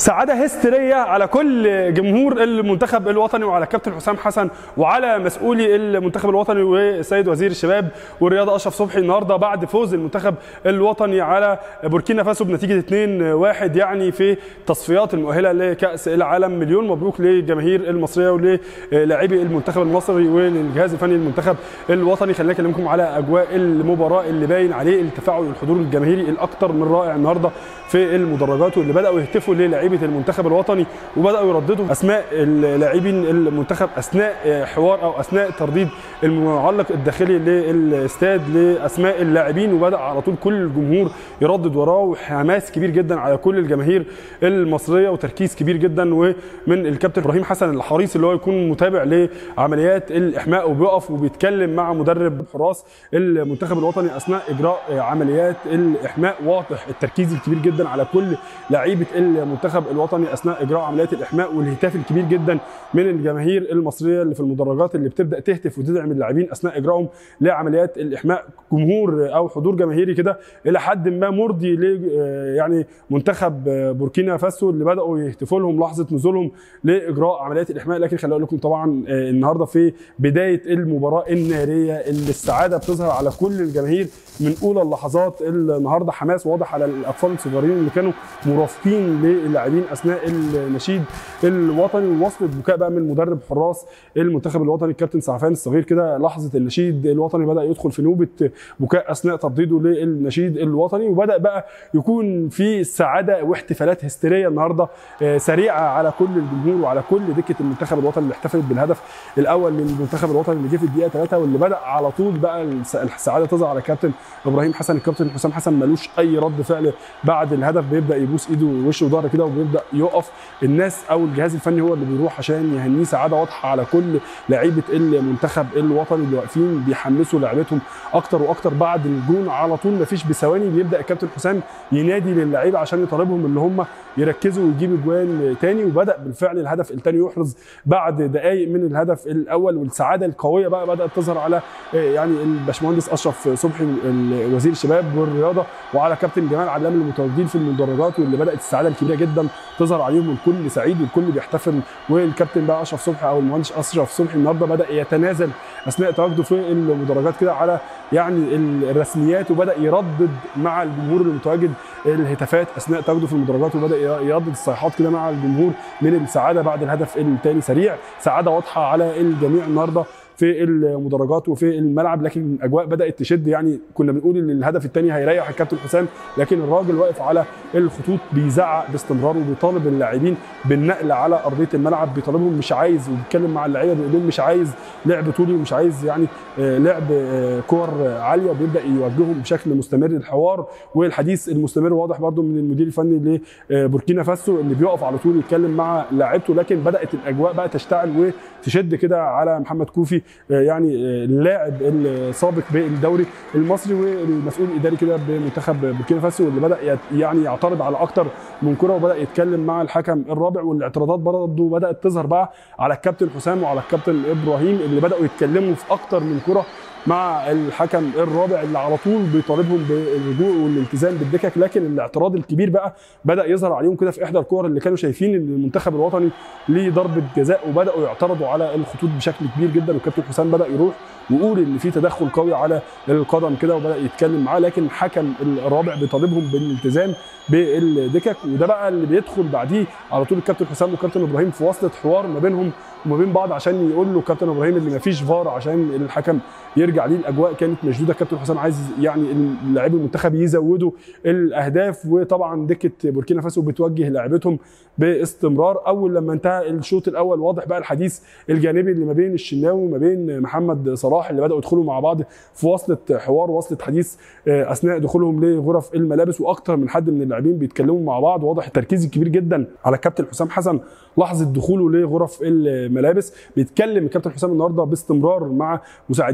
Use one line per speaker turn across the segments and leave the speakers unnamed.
سعاده هستيريه على كل جمهور المنتخب الوطني وعلى كابتن حسام حسن وعلى مسؤولي المنتخب الوطني والسيد وزير الشباب والرياضه اشرف صبحي النهارده بعد فوز المنتخب الوطني على بوركينا فاسو بنتيجه 2-1 يعني في تصفيات المؤهله لكاس العالم مليون مبروك للجماهير المصريه ولاعبي المنتخب المصري وللجهاز الفني للمنتخب الوطني خلينا اكلمكم على اجواء المباراه اللي باين عليه التفاعل والحضور الجماهيري الاكثر من رائع النهارده في المدرجات واللي بداوا يهتفوا للاعيبه المنتخب الوطني وبداوا يرددوا اسماء اللاعبين المنتخب اثناء حوار او اثناء ترديد المعلق الداخلي للاستاد لاسماء اللاعبين وبدا على طول كل الجمهور يردد وراه وحماس كبير جدا على كل الجماهير المصريه وتركيز كبير جدا ومن الكابتن ابراهيم حسن الحريص اللي هو يكون متابع لعمليات الاحماء وبيقف وبيتكلم مع مدرب حراس المنتخب الوطني اثناء اجراء عمليات الاحماء واضح التركيز الكبير جدا على كل لعيبه المنتخب الوطني اثناء اجراء عمليات الاحماء والهتاف الكبير جدا من الجماهير المصريه اللي في المدرجات اللي بتبدا تهتف وتدعم اللاعبين اثناء اجرائهم لعمليات الاحماء جمهور او حضور جماهيري كده الى حد ما مرضي ل يعني منتخب بوركينا فاسو اللي بداوا يهتفوا لهم لحظه نزولهم لاجراء عمليات الاحماء لكن خليني اقول لكم طبعا النهارده في بدايه المباراه الناريه اللي السعاده بتظهر على كل الجماهير من اولى اللحظات النهارده حماس واضح على الاطفال الصغيرين اللي كانوا مرافقين للاعبين اثناء النشيد الوطني ووصلت بكاء بقى من مدرب حراس المنتخب الوطني الكابتن سعفان الصغير كده لحظه النشيد الوطني بدا يدخل في نوبه بكاء اثناء ترديده للنشيد الوطني وبدا بقى يكون في سعاده واحتفالات هستيريه النهارده سريعه على كل الجمهور وعلى كل دكه المنتخب الوطني اللي احتفلت بالهدف الاول للمنتخب الوطني اللي جه في الدقيقه 3 واللي بدا على طول بقى السعاده تظهر على كابتن ابراهيم حسن الكابتن حسام حسن ملوش اي رد فعل بعد الهدف بيبدا يبوس ايده ووشه وظهره كده وبيبدا يقف الناس او الجهاز الفني هو اللي بيروح عشان يهنيه سعاده واضحه على كل لعيبه المنتخب الوطني اللي واقفين بيحمسوا لعيبتهم اكتر واكتر بعد الجون على طول مفيش بثواني بيبدا الكابتن حسام ينادي للعيبه عشان يطالبهم ان هم يركزوا ويجيبوا اجوان تاني وبدا بالفعل الهدف الثاني يحرز بعد دقائق من الهدف الاول والسعاده القويه بقى بدات تظهر على يعني الباشمهندس اشرف صبحي وزير الشباب والرياضه وعلى كابتن جمال علام المتواجدين في المدرجات واللي بدات السعاده الكبيره جدا تظهر عليهم والكل سعيد والكل بيحتفل والكابتن بقى اشرف صبحي او المهندس اشرف صبحي النهارده بدا يتنازل اثناء تواجده في المدرجات كده على يعني الرسميات وبدا يردد مع الجمهور المتواجد الهتافات اثناء تواجده في المدرجات وبدا يردد الصيحات كده مع الجمهور من السعاده بعد الهدف الثاني سريع سعاده واضحه على الجميع النهارده في المدرجات وفي الملعب لكن الاجواء بدات تشد يعني كنا بنقول ان الهدف الثاني هيريح الكابتن حسام لكن الراجل واقف على الخطوط بيزعق باستمرار وبيطالب اللاعبين بالنقل على ارضيه الملعب بيطالبهم مش عايز وبيتكلم مع اللعيبه بيقول لهم مش عايز لعب طولي ومش عايز يعني لعب كور عاليه وبيبدا يوجههم بشكل مستمر الحوار والحديث المستمر واضح برده من المدير الفني لبوركينا فاسو اللي بيقف على طول يتكلم مع لاعيبته لكن بدات الاجواء بقى تشتعل وتشد كده على محمد كوفي يعني اللاعب السابق بالدوري المصري والمسؤول الاداري كده بمنتخب بوركينا فاسو واللي بدا يعني يعترض على اكتر من كره وبدا يتكلم مع الحكم الرابع والاعتراضات برضه بدات تظهر بقى على الكابتن حسام وعلى الكابتن ابراهيم اللي بداوا يتكلموا في اكتر من كره مع الحكم الرابع اللي على طول بيطالبهم بالرجوع والالتزام بالدكك لكن الاعتراض الكبير بقى بدا يظهر عليهم كده في احدى الكور اللي كانوا شايفين ان المنتخب الوطني ليه ضربه جزاء وبداوا يعترضوا على الخطوط بشكل كبير جدا والكابتن حسام بدا يروح ويقول ان في تدخل قوي على القدم كده وبدا يتكلم معاه لكن الحكم الرابع بيطالبهم بالالتزام بالدكك وده بقى اللي بيدخل بعديه على طول الكابتن حسام والكابتن ابراهيم في وصله حوار ما بينهم وما بين بعض عشان يقول له كابتن ابراهيم اللي ما فيش فار عشان الحكم يرجع ليه الاجواء كانت مشدوده كابتن حسام عايز يعني لاعبي المنتخب يزودوا الاهداف وطبعا دكه بوركينا فاسو بتوجه لاعبتهم باستمرار اول لما انتهى الشوط الاول واضح بقى الحديث الجانبي اللي ما بين الشناوي وما بين محمد صلاح اللي بداوا يدخلوا مع بعض في وصله حوار وصله حديث اثناء دخولهم لغرف الملابس واكثر من حد من اللاعبين بيتكلموا مع بعض واضح التركيز الكبير جدا على الكابتن حسام حسن لحظه دخوله لغرف الملابس بيتكلم الكابتن حسام النهارده باستمرار مع مساعديه وبيرجع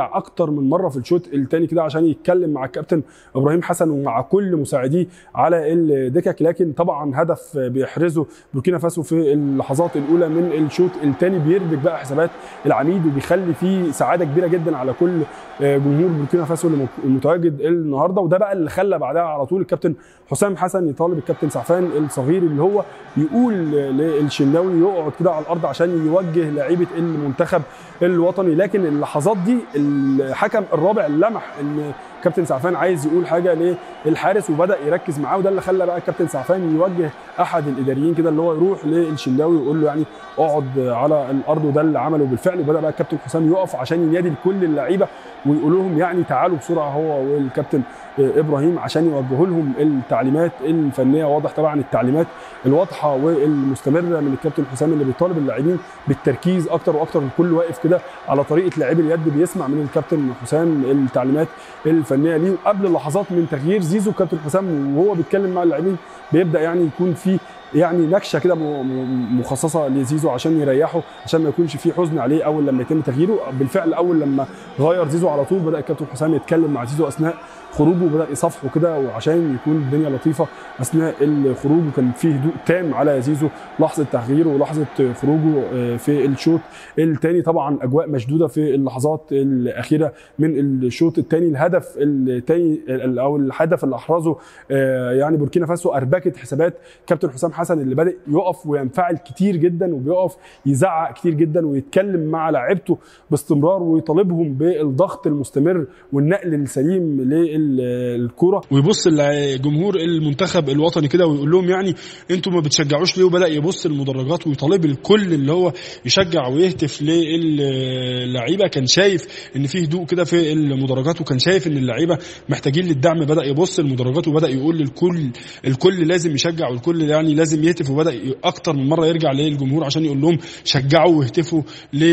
رجع اكتر من مره في الشوط الثاني كده عشان يتكلم مع الكابتن ابراهيم حسن ومع كل مساعديه على الدكك لكن طبعا هدف بيحرزه بوركينا فاسو في اللحظات الاولى من الشوط الثاني بيربك بقى حسابات العميد وبيخلي فيه سعاده كبيره جدا على كل جمهور بوركينا فاسو اللي متواجد النهارده وده بقى اللي خلى بعدها على طول الكابتن حسام حسن يطالب الكابتن سعفان الصغير اللي هو يقول للشناوي يقعد كده على الارض عشان يوجه لعيبه المنتخب الوطني لكن اللحظات دي الحكم الرابع لمح ان كابتن سعفان عايز يقول حاجه للحارس وبدا يركز معاه وده اللي خلى بقى الكابتن سعفان يوجه احد الاداريين كده اللي هو يروح للشناوي ويقول له يعني اقعد على الارض وده اللي عمله بالفعل وبدا بقى الكابتن حسام يقف عشان ينادي لكل اللعيبه ويقول لهم يعني تعالوا بسرعه هو والكابتن ابراهيم عشان يوجهوا لهم التعليمات الفنيه واضح طبعا التعليمات الواضحه والمستمره من الكابتن حسام اللي بيطالب اللاعبين بالتركيز اكتر واكتر الكل واقف كده على طريقه لاعبي اليد بيسمع من الكابتن حسام التعليمات الفنيه ليه وقبل لحظات من تغيير زيزو كابتن حسام وهو بيتكلم مع اللاعبين بيبدا يعني يكون في يعني نكشه كده مخصصه لزيزو عشان يريحه عشان ما يكونش في حزن عليه اول لما يتم تغييره بالفعل اول لما غير زيزو على طول بدا الكابتن حسام يتكلم مع زيزو اثناء خروجه وبدا يصافحه كده وعشان يكون الدنيا لطيفه اثناء الخروج وكان في هدوء تام على زيزو لحظه تغييره ولحظه خروجه في الشوط الثاني طبعا اجواء مشدوده في اللحظات الاخيره من الشوط الثاني الهدف الثاني او الهدف اللي احرزه يعني بوركينا فاسو اربكت حسابات كابتن حسام حسن اللي بدا يقف وينفعل كتير جدا وبيقف يزعق كتير جدا ويتكلم مع لاعيبته باستمرار ويطالبهم بالضغط المستمر والنقل السليم للكره
ويبص لجمهور المنتخب الوطني كده ويقول لهم يعني انتوا ما بتشجعوش ليه وبدا يبص المدرجات ويطالب الكل اللي هو يشجع ويهتف للعيبه كان شايف ان في هدوء كده في المدرجات وكان شايف ان اللعيبه محتاجين للدعم بدا يبص المدرجات وبدا يقول للكل الكل لازم يشجع والكل يعني لازم يهتف وبدا اكتر من مره يرجع للجمهور عشان يقول لهم شجعوا واهتفوا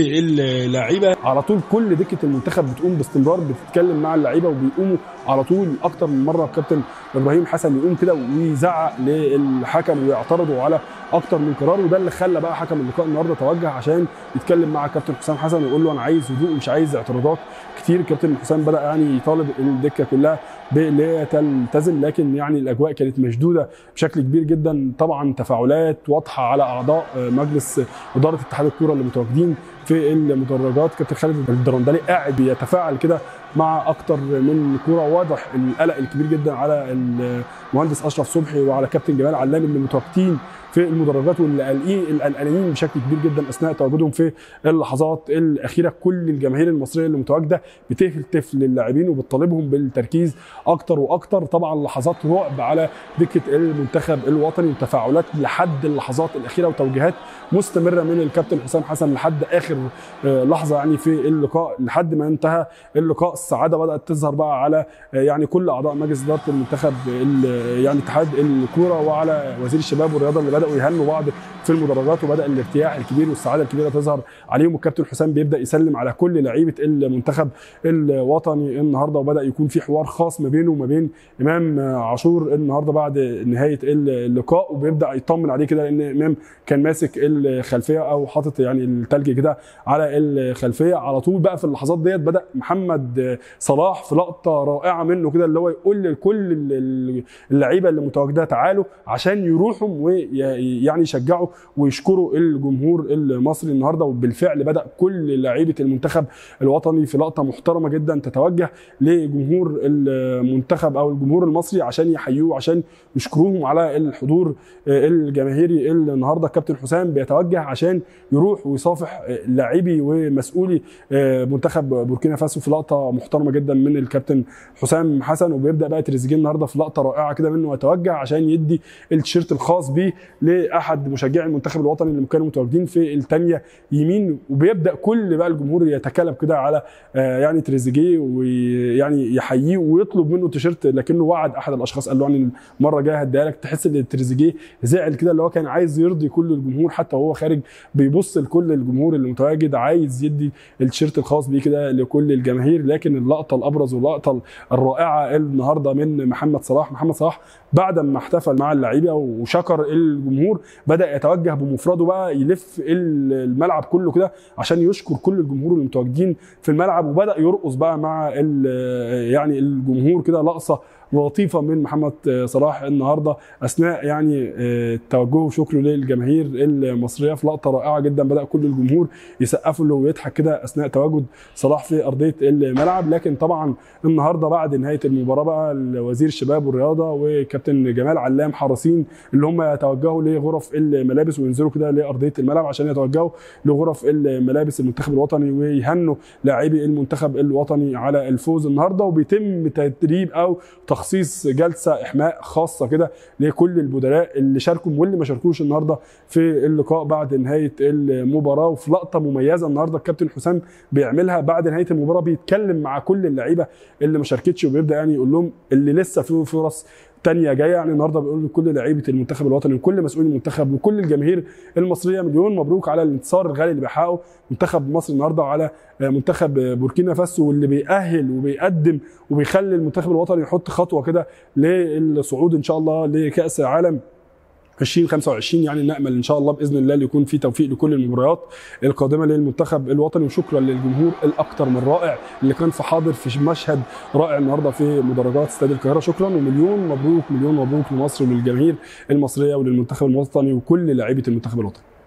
للعيبه
على طول كل دكه المنتخب بتقوم باستمرار بتتكلم مع اللعيبه وبيقوموا على طول اكتر من مره الكابتن ابراهيم حسن يقوم كده ويزعق للحكم ويعترضوا على اكتر من قرار وده اللي خلى بقى حكم اللقاء النهارده توجه عشان يتكلم مع الكابتن حسام حسن ويقول له انا عايز هدوء مش عايز اعتراضات كتير الكابتن حسام بدا يعني يطالب الدكه كلها بان هي تلتزم لكن يعني الاجواء كانت مشدوده بشكل كبير جدا طبعا تفاعلات واضحه على اعضاء مجلس اداره اتحاد الكوره اللي متواجدين في المدرجات كابتن خالد الدرندلي قاعد بيتفاعل كده مع اكتر من كوره واضح القلق الكبير جدا على المهندس اشرف صبحي وعلى كابتن جمال علام اللي متواجدين في المدرجات واللي قلقين القلقانين بشكل كبير جدا اثناء تواجدهم في اللحظات الاخيره كل الجماهير المصريه اللي متواجده بتهتف للاعبين وبتطالبهم بالتركيز اكتر واكتر طبعا لحظات رعب على دكه المنتخب الوطني وتفاعلات لحد اللحظات الاخيره وتوجيهات مستمره من الكابتن حسام حسن لحد اخر لحظه يعني في اللقاء لحد ما انتهى اللقاء السعاده بدات تظهر بقى على يعني كل اعضاء مجلس اداره المنتخب يعني اتحاد الكوره وعلى وزير الشباب والرياضه اللي بداوا يهنوا بعض في المدرجات وبدا الارتياح الكبير والسعاده الكبيره تظهر عليهم والكابتن حسام بيبدا يسلم على كل لعيبه المنتخب الوطني النهارده وبدا يكون في حوار خاص ما بينه وما بين امام عاشور النهارده بعد نهايه اللقاء وبيبدا يطمن عليه كده لان امام كان ماسك الخلفيه او حاطط يعني التلج كده على الخلفيه على طول بقى في اللحظات ديت بدا محمد صلاح في لقطه رائعه منه كده اللي هو يقول لكل اللعيبه اللي متواجده تعالوا عشان يروحوا ويعني يشجعوا ويشكروا الجمهور المصري النهارده وبالفعل بدا كل لعيبه المنتخب الوطني في لقطه محترمه جدا تتوجه لجمهور المنتخب او الجمهور المصري عشان يحيوه عشان يشكروهم على الحضور الجماهيري النهارده الكابتن حسام بيتوجه عشان يروح ويصافح لاعبي ومسؤولي منتخب بوركينا فاسو في لقطه محترمه جدا من الكابتن حسام حسن وبيبدا بقى تريزيجيه النهارده في لقطه رائعه كده منه يتوجه عشان يدي التيشيرت الخاص بيه لاحد مشجعي المنتخب الوطني اللي كانوا متواجدين في الثانيه يمين وبيبدا كل بقى الجمهور يتكلم كده على يعني تريزيجيه ويعني يحييه ويطلب منه تيشيرت لكنه وعد احد الاشخاص قال له يعني المره الجايه هديها لك تحس ان تريزيجيه زعل كده اللي هو كان عايز يرضي كل الجمهور حتى وهو خارج بيبص لكل الجمهور اللي متواجد عايز يدي التيشيرت الخاص بيه كده لكل الجماهير لكن اللقطه الابرز واللقطه الرائعه النهارده من محمد صلاح محمد صلاح بعد ما احتفل مع اللعيبه وشكر الجمهور بدا يتوجه توجه بمفرده بقى يلف الملعب كله كده عشان يشكر كل الجمهور اللي متواجدين في الملعب وبدا يرقص بقى مع يعني الجمهور كده لقصه لطيفه من محمد صلاح النهارده اثناء يعني توجهه وشكره للجماهير المصريه في لقطه رائعه جدا بدا كل الجمهور يسقفوا له ويضحك كده اثناء تواجد صلاح في ارضيه الملعب لكن طبعا النهارده بعد نهايه المباراه بقى وزير الشباب والرياضه وكابتن جمال علام حريصين اللي هم يتوجهوا لغرف الملابس وينزلوا كده لارضيه الملعب عشان يتوجهوا لغرف الملابس المنتخب الوطني ويهنوا لاعبي المنتخب الوطني على الفوز النهارده وبيتم تدريب او تخصيص جلسه احماء خاصه كده لكل البدلاء اللي شاركوا واللي ما شاركوش النهارده في اللقاء بعد نهايه المباراه وفي لقطه مميزه النهارده الكابتن حسام بيعملها بعد نهايه المباراه بيتكلم مع كل اللعيبه اللي ما شاركتش وبيبدا يعني يقول لهم اللي لسه فيه فرص تانية جايه يعني النهارده بيقول لكل لعيبه المنتخب الوطني وكل مسؤول المنتخب وكل الجماهير المصريه مليون مبروك على الانتصار الغالي اللي بيحققه منتخب مصر النهارده على منتخب بوركينا فاسو واللي بيأهل وبيقدم وبيخلي المنتخب الوطني يحط خطوه كده للصعود ان شاء الله لكأس العالم 2025 يعني نامل ان شاء الله باذن الله يكون في توفيق لكل المباريات القادمه للمنتخب الوطني وشكرا للجمهور الاكثر من رائع اللي كان في حاضر في مشهد رائع النهارده في مدرجات استاد القاهره شكرا ومليون مبروك مليون مبروك لمصر وللجماهير المصريه وللمنتخب الوطني وكل لاعيبه المنتخب الوطني